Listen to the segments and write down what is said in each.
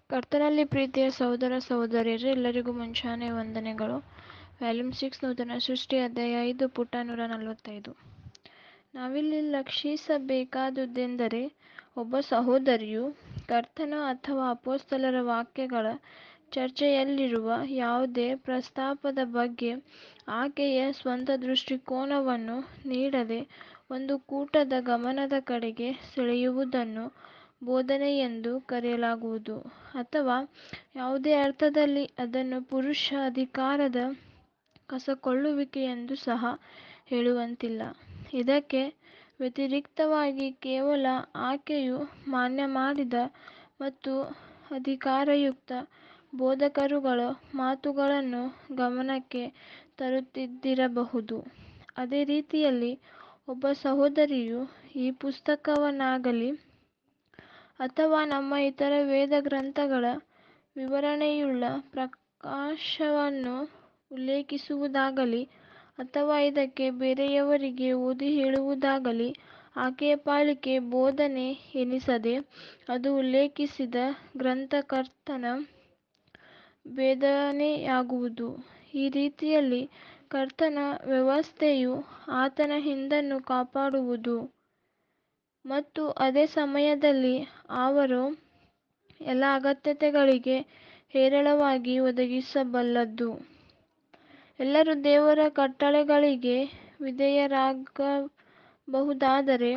ಕರ್ತನಲ್ಲಿ ಪ್ರೀತಿಯ ಸಹೋದರ ಸಹೋದರಿಯರೇ ಎಲ್ಲರಿಗೂ ಮುಂಚಾನೆ ವಂದನೆಗಳು ವ್ಯಾಲ್ಯೂಮ್ ಸಿಕ್ಸ್ ನೂತನ ಸೃಷ್ಟಿ ಅಧ್ಯಾಯ ಐದು ಪುಟ ನೂರ ನಲವತ್ತೈದು ನಾವಿಲ್ಲಿ ಲಕ್ಷಿಸಬೇಕಾದುದೆಂದರೆ ಒಬ್ಬ ಸಹೋದರಿಯು ಕರ್ತನ ಅಥವಾ ಅಪೋಸ್ತಲರ ವಾಕ್ಯಗಳ ಚರ್ಚೆಯಲ್ಲಿರುವ ಯಾವುದೇ ಪ್ರಸ್ತಾಪದ ಬಗ್ಗೆ ಆಕೆಯ ಸ್ವಂತ ದೃಷ್ಟಿಕೋನವನ್ನು ನೀಡದೆ ಒಂದು ಕೂಟದ ಗಮನದ ಕಡೆಗೆ ಸೆಳೆಯುವುದನ್ನು ಬೋಧನೆಯೆಂದು ಕರೆಯಲಾಗುವುದು ಅಥವಾ ಯಾವುದೇ ಅರ್ಥದಲ್ಲಿ ಅದನ್ನು ಪುರುಷ ಅಧಿಕಾರದ ಕಸಕೊಳ್ಳುವಿಕೆಯೆಂದು ಸಹ ಹೇಳುವಂತಿಲ್ಲ ಇದಕ್ಕೆ ವ್ಯತಿರಿಕ್ತವಾಗಿ ಕೇವಲ ಆಕೆಯು ಮಾನ್ಯಮಾಡಿದ ಮತ್ತು ಅಧಿಕಾರಯುಕ್ತ ಬೋಧಕರುಗಳ ಮಾತುಗಳನ್ನು ಗಮನಕ್ಕೆ ತರುತ್ತಿದ್ದಿರಬಹುದು ಅದೇ ರೀತಿಯಲ್ಲಿ ಒಬ್ಬ ಸಹೋದರಿಯು ಈ ಪುಸ್ತಕವನ್ನಾಗಲಿ ಅಥವಾ ನಮ್ಮ ಇತರ ವೇದಗ್ರಂಥಗಳ ವಿವರಣೆಯುಳ್ಳ ಪ್ರಕಾಶವನ್ನು ಉಲ್ಲೇಖಿಸುವುದಾಗಲಿ ಅಥವಾ ಇದಕ್ಕೆ ಬೇರೆಯವರಿಗೆ ಓದಿ ಹೇಳುವುದಾಗಲಿ ಆಕೆಯ ಪಾಲಿಗೆ ಬೋಧನೆ ಎನಿಸದೆ ಅದು ಉಲ್ಲೇಖಿಸಿದ ಗ್ರಂಥ ಕರ್ತನ ಬೋಧನೆಯಾಗುವುದು ಈ ರೀತಿಯಲ್ಲಿ ಕರ್ತನ ವ್ಯವಸ್ಥೆಯು ಆತನ ಹಿಂಡನ್ನು ಕಾಪಾಡುವುದು ಮತ್ತು ಅದೇ ಸಮಯದಲ್ಲಿ ಅವರ ಎಲ್ಲ ಅಗತ್ಯತೆಗಳಿಗೆ ಹೇರಳವಾಗಿ ಒದಗಿಸಬಲ್ಲದು ಎಲ್ಲರೂ ದೇವರ ಕಟ್ಟಳೆಗಳಿಗೆ ವಿಧೇಯರಾಗಬಹುದಾದರೆ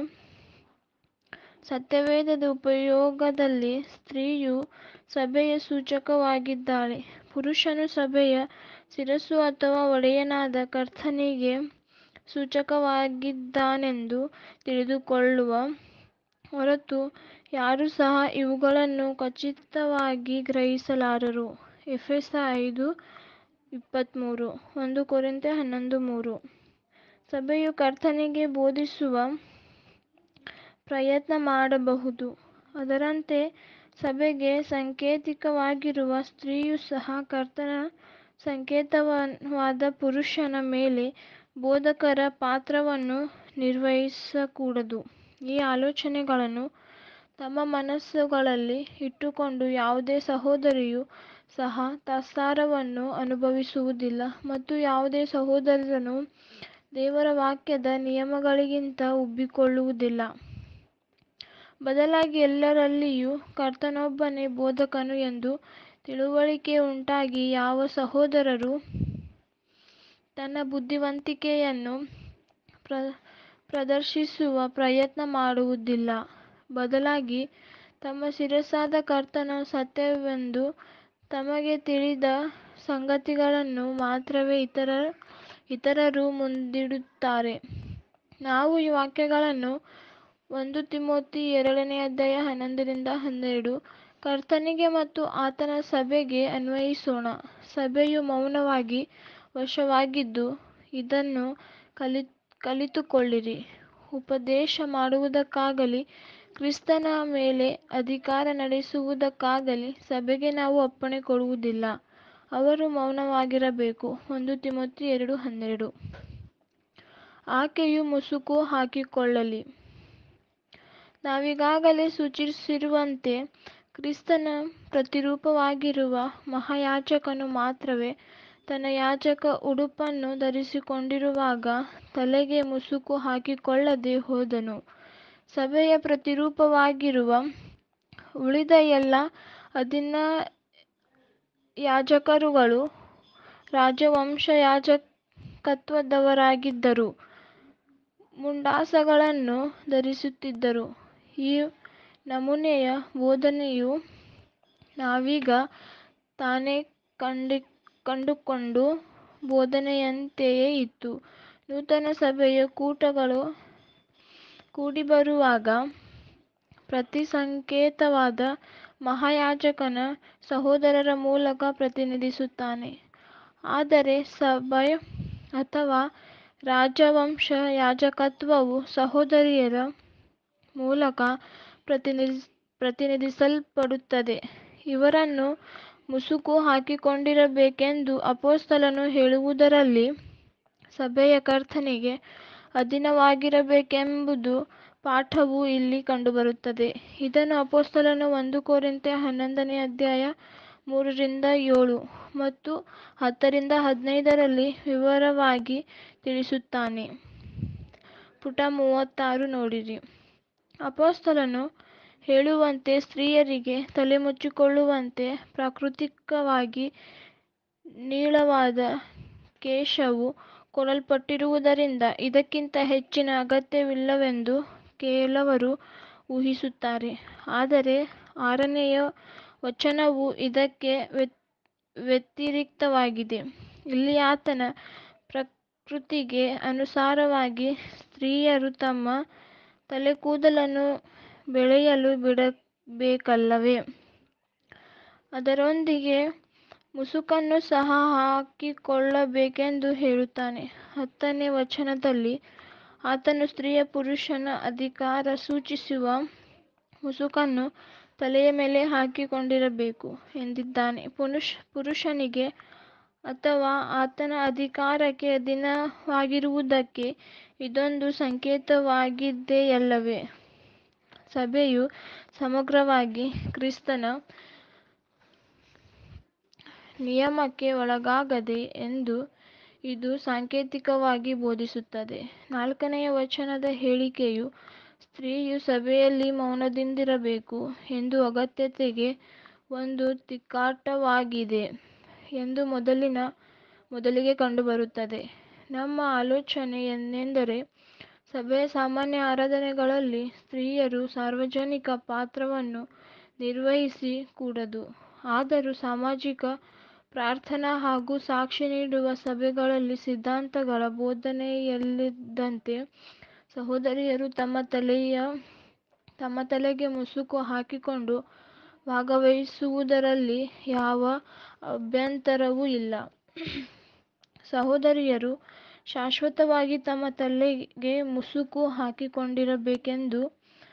ಸತ್ಯವೇದದ ಉಪಯೋಗದಲ್ಲಿ ಸ್ತ್ರೀಯು ಸಭೆಯ ಸೂಚಕವಾಗಿದ್ದಾಳೆ ಪುರುಷನು ಸಭೆಯ ಶಿರಸ್ಸು ಅಥವಾ ಒಡೆಯನಾದ ಕರ್ತನಿಗೆ ಸೂಚಕವಾಗಿದ್ದಾನೆಂದು ತಿಳಿದುಕೊಳ್ಳುವ ಹೊರತು ಯಾರೂ ಸಹ ಇವುಗಳನ್ನು ಖಚಿತವಾಗಿ ಗ್ರಹಿಸಲಾರರು ಎಫೆಸ ಐದು ಇಪ್ಪತ್ತ್ಮೂರು ಒಂದು ಕೊರಿಂಥ ಹನ್ನೊಂದು ಮೂರು ಸಭೆಯು ಕರ್ತನಿಗೆ ಬೋಧಿಸುವ ಪ್ರಯತ್ನ ಮಾಡಬಹುದು ಅದರಂತೆ ಸಭೆಗೆ ಸಂಕೇತಿಕವಾಗಿರುವ ಸ್ತ್ರೀಯೂ ಸಹ ಕರ್ತನ ಸಂಕೇತವಾದ ಪುರುಷನ ಮೇಲೆ ಬೋಧಕರ ಪಾತ್ರವನ್ನು ನಿರ್ವಹಿಸಕೂಡದು ಈ ಆಲೋಚನೆಗಳನ್ನು ತಮ್ಮ ಮನಸ್ಸುಗಳಲ್ಲಿ ಇಟ್ಟುಕೊಂಡು ಯಾವುದೇ ಸಹೋದರಿಯೂ ಸಹ ತಾತ್ಸಾರವನ್ನು ಅನುಭವಿಸುವುದಿಲ್ಲ ಮತ್ತು ಯಾವುದೇ ಸಹೋದರನೂ ದೇವರ ವಾಕ್ಯದ ನಿಯಮಗಳಿಗಿಂತ ಉಬ್ಬಿಕೊಳ್ಳುವುದಿಲ್ಲ ಬದಲಾಗಿ ಎಲ್ಲರಲ್ಲಿಯೂ ಕರ್ತನೊಬ್ಬನೇ ಬೋಧಕನು ಎಂದು ತಿಳುವಳಿಕೆಯುಂಟಾಗಿ ಯಾವ ಸಹೋದರರೂ ತನ್ನ ಬುದ್ಧಿವಂತಿಕೆಯನ್ನು ಪ್ರದರ್ಶಿಸುವ ಪ್ರಯತ್ನ ಮಾಡುವುದಿಲ್ಲ ಬದಲಾಗಿ ತಮ್ಮ ಶಿರಸ್ಸಾದ ಕರ್ತನು ಸತ್ಯವೆಂದು ತಮಗೆ ತಿಳಿದ ಸಂಗತಿಗಳನ್ನು ಮಾತ್ರವೇ ಇತರರು ಮುಂದಿಡುತ್ತಾರೆ ನಾವು ಈ ವಾಕ್ಯಗಳನ್ನು ಒಂದು ತಿಮೋಥಿ ಎರಡನೇ ಅಧ್ಯಾಯ ಹನ್ನೊಂದರಿಂದ ಹನ್ನೆರಡು ಕರ್ತನಿಗೆ ಮತ್ತು ಆತನ ಸಭೆಗೆ ಅನ್ವಯಿಸೋಣ ಸಭೆಯು ಮೌನವಾಗಿ ವಶವಾಗಿದ್ದು ಇದನ್ನು ಕಲಿತುಕೊಳ್ಳಿರಿ ಉಪದೇಶ ಮಾಡುವುದಕ್ಕಾಗಲಿ ಕ್ರಿಸ್ತನ ಮೇಲೆ ಅಧಿಕಾರ ನಡೆಸುವುದಕ್ಕಾಗಲಿ ಸಭೆಗೆ ನಾವು ಅಪ್ಪಣೆ ಕೊಡುವುದಿಲ್ಲ ಅವರು ಮೌನವಾಗಿರಬೇಕು ಒಂದು ತಿಮೋಥಿ ಎರಡು ಹನ್ನೆರಡು ಆಕೆಯು ಮುಸುಕು ಹಾಕಿಕೊಳ್ಳಲಿ ನಾವೀಗಾಗಲೇ ಸೂಚಿಸಿರುವಂತೆ ಕ್ರಿಸ್ತನ ಪ್ರತಿರೂಪವಾಗಿರುವ ಮಹಾಯಾಜಕನು ಮಾತ್ರವೇ ತನ್ನ ಯಾಜಕ ಉಡುಪನ್ನು ಧರಿಸಿಕೊಂಡಿರುವಾಗ ತಲೆಗೆ ಮುಸುಕು ಹಾಕಿಕೊಳ್ಳದೆ ಹೋದನು ಸಭೆಯ ಪ್ರತಿರೂಪವಾಗಿರುವ ಉಳಿದ ಎಲ್ಲ ಹದಿನಾಲ್ಕು ಯಾಜಕರುಗಳು ರಾಜವಂಶಯಾಜಕತ್ವದವರಾಗಿದ್ದರೂ ಮುಂಡಾಸಗಳನ್ನು ಧರಿಸುತ್ತಿದ್ದರು ಈ ನಮೂನೆಯ ಬೋಧನೆಯು ನಾವೀಗ ತಾನೇ ಕಂಡುಕೊಂಡ ಬೋಧನೆಯಂತೆಯೇ ಇತ್ತು ನೂತನ ಸಭೆಯ ಕೂಟಗಳು ಕೂಡಿಬರುವಾಗ ಪ್ರತಿ ಸಂಕೇತವಾದ ಮಹಾಯಾಜಕನು ಸಹೋದರರ ಮೂಲಕ ಪ್ರತಿನಿಧಿಸುತ್ತಾನೆ ಆದರೆ ಸಭೆ ಅಥವಾ ರಾಜವಂಶ ಯಾಜಕತ್ವವು ಸಹೋದರಿಯರ ಮೂಲಕ ಪ್ರತಿನಿಧಿಸಲ್ಪಡುತ್ತದೆ ಇವರನ್ನು ಮುಸುಕು ಹಾಕಿಕೊಂಡಿರಬೇಕೆಂದು ಅಪೊಸ್ತಲನು ಹೇಳುವುದರಲ್ಲಿ ಸಭೆಯು ಕರ್ತನಿಗೆ ಅಧೀನವಾಗಿರಬೇಕೆಂಬುದು ಪಾಠವೂ ಇಲ್ಲಿ ಕಂಡುಬರುತ್ತದೆ ಇದನ್ನು ಅಪೊಸ್ತಲನು ಒಂದು ಕೊರಿಂಥೆ ಹನ್ನೊಂದನೇ ಅಧ್ಯಾಯ ಮೂರರಿಂದ ಏಳು ಮತ್ತು ಹತ್ತರಿಂದ ಹದಿನೈದರಲ್ಲಿ ವಿವರವಾಗಿ ತಿಳಿಸುತ್ತಾನೆ ಪುಟ ಮೂವತ್ತಾರು ನೋಡಿರಿ ಅಪೊಸ್ತಲನು ಹೇಳುವಂತೆ ಸ್ತ್ರೀಯರಿಗೆ ತಲೆ ಮುಚ್ಚಿಕೊಳ್ಳುವಂತೆ ಪ್ರಾಕೃತಿಕವಾಗಿ ನೀಳವಾದ ಕೇಶವು ಕೊಡಲ್ಪಟ್ಟಿರುವುದರಿಂದ ಇದಕ್ಕಿಂತ ಹೆಚ್ಚಿನ ಅಗತ್ಯವಿಲ್ಲವೆಂದು ಕೆಲವರು ಊಹಿಸುತ್ತಾರೆ ಆದರೆ ಆರನೆಯ ವಚನವು ಇದಕ್ಕೆ ವ್ಯತಿರಿಕ್ತವಾಗಿದೆ ಇಲ್ಲಿ ಆತನ ಪ್ರಕೃತಿಗೆ ಅನುಸಾರವಾಗಿ ಸ್ತ್ರೀಯರು ತಮ್ಮ ತಲೆಕೂದಲನ್ನು ಬೆಳೆಯಲು ಬಿಡಬೇಕಲ್ಲವೇ ಅದರೊಂದಿಗೆ ಮುಸುಕನ್ನು ಸಹ ಹಾಕಿಕೊಳ್ಳಬೇಕೆಂದು ಹೇಳುತ್ತಾನೆ ಹತ್ತನೇ ವಚನದಲ್ಲಿ ಆತನು ಸ್ತ್ರೀಯ ಪುರುಷನ ಅಧಿಕಾರ ಸೂಚಿಸುವ ಮುಸುಕನ್ನು ತಲೆಯ ಮೇಲೆ ಹಾಕಿಕೊಂಡಿರಬೇಕು ಎಂದಿದ್ದಾನೆ ಪುರುಷನಿಗೆ ಅಥವಾ ಆತನ ಅಧಿಕಾರಕ್ಕೆ ಅಧೀನವಾಗಿರುವುದಕ್ಕೆ ಇದೊಂದು ಸಂಕೇತವಾಗಿದೆಯಲ್ಲವೇ ಸಭೆಯು ಸಮಗ್ರವಾಗಿ ಕ್ರಿಸ್ತನ ನಿಯಮಕ್ಕೆ ಒಳಗಾಗಿದೆ ಎಂದು ಇದು ಸಾಂಕೇತಿಕವಾಗಿ ಬೋಧಿಸುತ್ತದೆ ನಾಲ್ಕನೆಯ ವಚನದ ಹೇಳಿಕೆಯು ಸ್ತ್ರೀಯು ಸಭೆಯಲ್ಲಿ ಮೌನದಿಂದಿರಬೇಕು ಎಂದು ಅಗತ್ಯತೆಗೆ ಒಂದು ತಿಕ್ಕಾಟವಾಗಿದೆ ಎಂದು ಮೊದಲಿಗೆ ಕಂಡುಬರುತ್ತದೆ ನಮ್ಮ ಆಲೋಚನೆ ಏನೆಂದರೆ ಸಭೆಯ ಸಾಮಾನ್ಯ ಆರಾಧನೆಗಳಲ್ಲಿ ಸ್ತ್ರೀಯರು ಸಾರ್ವಜನಿಕ ಪಾತ್ರವನ್ನು ನಿರ್ವಹಿಸಿ ಕೂಡದು ಆದರೂ ಸಾಮಾಜಿಕ ಪ್ರಾರ್ಥನಾ ಹಾಗೂ ಸಾಕ್ಷಿ ನೀಡುವ ಸಭೆಗಳಲ್ಲಿ ಸಿದ್ಧಾಂತಗಳ ಬೋಧನೆಯಲ್ಲಿದ್ದಂತೆ ಸಹೋದರಿಯರು ತಮ್ಮ ತಲೆಗೆ ಮುಸುಕು ಹಾಕಿಕೊಂಡು ಭಾಗವಹಿಸುವುದರಲ್ಲಿ ಯಾವ ಅಭ್ಯಂತರವೂ ಇಲ್ಲ ಸಹೋದರಿಯರು ಶಾಶ್ವತವಾಗಿ ತಮ್ಮ ತಲೆಗೆ ಮುಸುಕು ಹಾಕಿಕೊಂಡಿರಬೇಕೆಂದು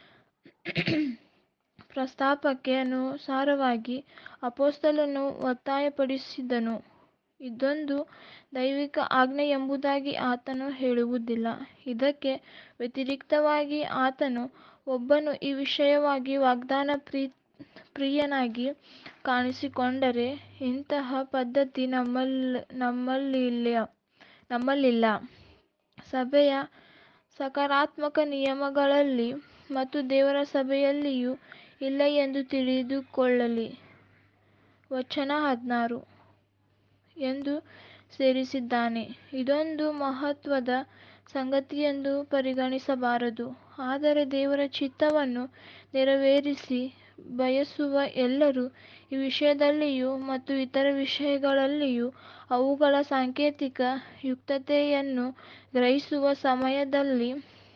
ಪ್ರಸ್ತಾಪಕ್ಕೆ ಅನುಸಾರವಾಗಿ ಅಪೊಸ್ತಲನು ಒತ್ತಾಯಪಡಿಸಿದನು ಇದೊಂದು ದೈವಿಕ ಆಜ್ಞೆ ಎಂಬುದಾಗಿ ಆತನು ಹೇಳುವುದಿಲ್ಲ ಇದಕ್ಕೆ ವ್ಯತಿರಿಕ್ತವಾಗಿ ಆತನು ಒಬ್ಬನು ಈ ವಿಷಯವಾಗಿ ವಾಗ್ದಾನ ಪ್ರಿಯನಾಗಿ ಕಾಣಿಸಿಕೊಂಡರೆ ಇಂತಹ ಪದ್ಧತಿ ನಮ್ಮಲ್ಲಿಲ್ಲ ಸಭೆಯ ಸಕಾರಾತ್ಮಕ ನಿಯಮಗಳಲ್ಲಿ ಮತ್ತು ದೇವರ ಸಭೆಯಲ್ಲಿಯೂ ಇಲ್ಲ ಎಂದು ತಿಳಿದುಕೊಳ್ಳಲಿ ವಚನ ಹದಿನಾರು ಎಂದು ಸೇರಿಸಿದ್ದಾನೆ ಇದೊಂದು ಮಹತ್ವದ ಸಂಗತಿಯೆಂದು ಪರಿಗಣಿಸಬಾರದು ಆದರೆ ದೇವರ ಚಿತ್ತವನ್ನು ನೆರವೇರಿಸಿ ಬಯಸುವ ಎಲ್ಲರೂ ಈ ವಿಷಯದಲ್ಲಿಯೂ ಮತ್ತು ಇತರ ವಿಷಯಗಳಲ್ಲಿಯೂ ಅವುಗಳ ಸಾಂಕೇತಿಕ ಯುಕ್ತತೆಯನ್ನು ಗ್ರಹಿಸುವ ಸಮಯದಲ್ಲಿ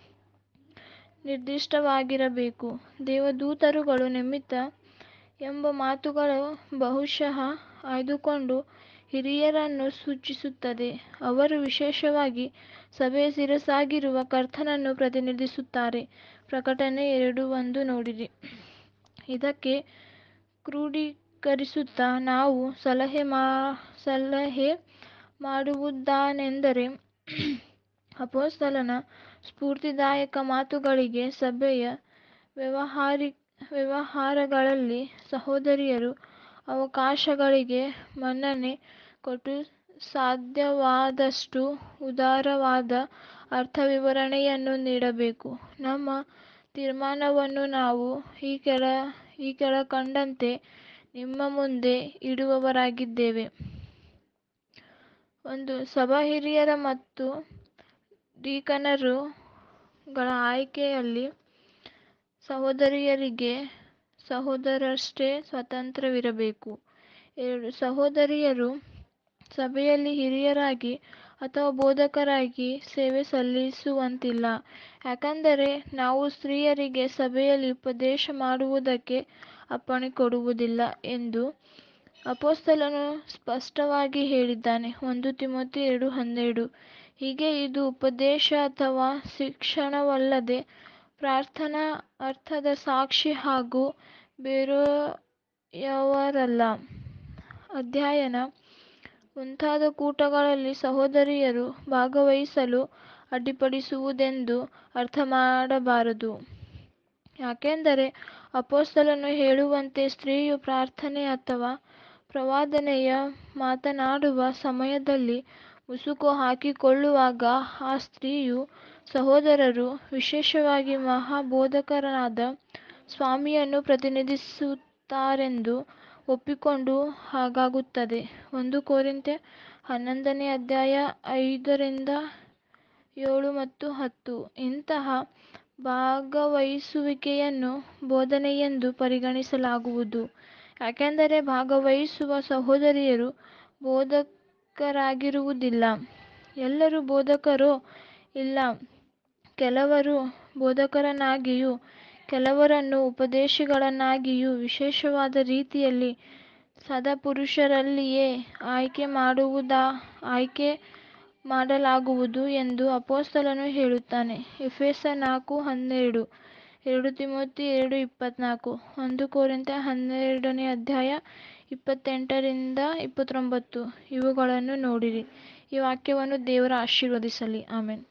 ನಿರ್ದಿಷ್ಟವಾಗಿರಬೇಕು ದೇವದೂತರುಗಳ ನಿಮಿತ್ತ ಎಂಬ ಮಾತುಗಳು ಬಹುಶಃ ಆಯ್ದುಕೊಂಡ ಹಿರಿಯರನ್ನು ಸೂಚಿಸುತ್ತದೆ ಅವರು ವಿಶೇಷವಾಗಿ ಸಭೆಯ ಶಿರಸ್ಸಾಗಿರುವ ಕರ್ತನನ್ನು ಪ್ರತಿನಿಧಿಸುತ್ತಾರೆ ಪ್ರಕಟಣೆ ಎರಡು ಒಂದು ನೋಡಿರಿ ಇದಕ್ಕೆ ಕ್ರೋಢೀಕರಿಸುತ್ತಾ ನಾವು ಸಲಹೆ ಮಾಡುವುದೇನೆಂದರೆ ಅಪೊಸ್ತಲನ ಸ್ಫೂರ್ತಿದಾಯಕ ಮಾತುಗಳಿಗೆ ಸಭೆಯ ವ್ಯವಹಾರಗಳಲ್ಲಿ ಸಹೋದರಿಯರ ಅವಕಾಶಗಳಿಗೆ ಮನ್ನಣೆ ಕೊಟ್ಟು ಸಾಧ್ಯವಾದಷ್ಟು ಉದಾರವಾದ ಅರ್ಥವಿವರಣೆಯನ್ನು ನೀಡಬೇಕು ನಮ್ಮ ತೀರ್ಮಾನವನ್ನು ನಾವು ಈ ಕೆಳಕಂಡಂತೆ ನಿಮ್ಮ ಮುಂದೆ ಇಡುವವರಾಗಿದ್ದೇವೆ ಒಂದು ಸಭಾಹಿರಿಯರ ಮತ್ತು ಡೀಕನರುಗಳ ಆಯ್ಕೆಯಲ್ಲಿ ಸಹೋದರಿಯರಿಗೆ ಸಹೋದರರಷ್ಟೇ ಸ್ವಾತಂತ್ರ್ಯವಿರಬೇಕು ಎರಡು ಸಹೋದರಿಯರು ಸಭೆಯಲ್ಲಿ ಹಿರಿಯರಾಗಿ ಅಥವಾ ಬೋಧಕರಾಗಿ ಸೇವೆ ಸಲ್ಲಿಸುವಂತಿಲ್ಲ ಯಾಕಂದರೆ ನಾವು ಸ್ತ್ರೀಯರಿಗೆ ಸಭೆಯಲ್ಲಿ ಉಪದೇಶ ಮಾಡುವುದಕ್ಕೆ ಅಪ್ಪಣೆ ಕೊಡುವುದಿಲ್ಲ ಎಂದು ಅಪೊಸ್ತಲನು ಸ್ಪಷ್ಟವಾಗಿ ಹೇಳಿದ್ದಾನೆ ಒಂದು ತಿಮೋಥೆ ಎರಡು ಹನ್ನೆರಡು ಹೀಗೆ ಇದು ಉಪದೇಶ ಅಥವಾ ಶಿಕ್ಷಣವಲ್ಲದೆ ಪ್ರಾರ್ಥನಾ ಅರ್ಥದ ಸಾಕ್ಷಿ ಹಾಗೂ ಬೇರೆಯವರಲ್ಲ ಅಧ್ಯಯನ ಮುಂತಾದ ಕೂಟಗಳಲ್ಲಿ ಸಹೋದರಿಯರು ಭಾಗವಹಿಸಲು ಅಡ್ಡಿಪಡಿಸುವುದೆಂದು ಅರ್ಥ ಮಾಡಬಾರದು ಯಾಕೆಂದರೆ ಅಪೊಸ್ತಲನು ಹೇಳುವಂತೆ ಸ್ತ್ರೀಯು ಪ್ರಾರ್ಥನೆ ಅಥವಾ ಪ್ರವಾದನೆಯ ಮಾತನಾಡುವ ಸಮಯದಲ್ಲಿ ಮುಸುಕು ಹಾಕಿಕೊಳ್ಳುವಾಗ ಆ ಸ್ತ್ರೀಯು ಸಹೋದರರು ವಿಶೇಷವಾಗಿ ಮಹಾಬೋಧಕರಾದ ಸ್ವಾಮಿಯನ್ನು ಪ್ರತಿನಿಧಿಸುತ್ತಾರೆಂದು ಒಪ್ಪಿಕೊಂಡು ಹಾಗಾಗುತ್ತದೆ ಒಂದು ಕೊರಿಂಥೆ ಹನ್ನೊಂದನೇ ಅಧ್ಯಾಯ ಐದರಿಂದ ಏಳು ಮತ್ತು ಹತ್ತು ಇಂತಹ ಭಾಗವಹಿಸುವಿಕೆಯನ್ನು ಬೋಧನೆಯೆಂದು ಪರಿಗಣಿಸಲಾಗುವುದು ಯಾಕೆಂದರೆ ಭಾಗವಹಿಸುವ ಸಹೋದರಿಯರು ಬೋಧಕರಾಗಿರುವುದಿಲ್ಲ ಎಲ್ಲರೂ ಬೋಧಕರೋ ಇಲ್ಲ ಕೆಲವರು ಬೋಧಕರನ್ನಾಗಿಯೂ ಕೆಲವರನ್ನು ಉಪದೇಶಿಗಳನ್ನಾಗಿಯೂ ವಿಶೇಷವಾದ ರೀತಿಯಲ್ಲಿ ಸತ್ಪುರುಷರಲ್ಲಿಯೇ ಆಯ್ಕೆ ಮಾಡುವುದಾ ಆಯ್ಕೆ ಮಾಡಲಾಗುವುದು ಎಂದು ಅಪೊಸ್ತಲನು ಹೇಳುತ್ತಾನೆ ಎಫೆಸ ನಾಲ್ಕು ಹನ್ನೆರಡು ಎರಡು ತಿಮೋಥಿ ಎರಡು ಇಪ್ಪತ್ನಾಲ್ಕು ಒಂದು ಕೊರಿಂಥೆ ಹನ್ನೆರಡನೇ ಅಧ್ಯಾಯ ಇಪ್ಪತ್ತೆಂಟರಿಂದ ಇಪ್ಪತ್ತೊಂಬತ್ತು ಇವುಗಳನ್ನು ನೋಡಿರಿ ಈ ವಾಕ್ಯವನ್ನು ದೇವರು ಆಶೀರ್ವದಿಸಲಿ ಆಮೆನ್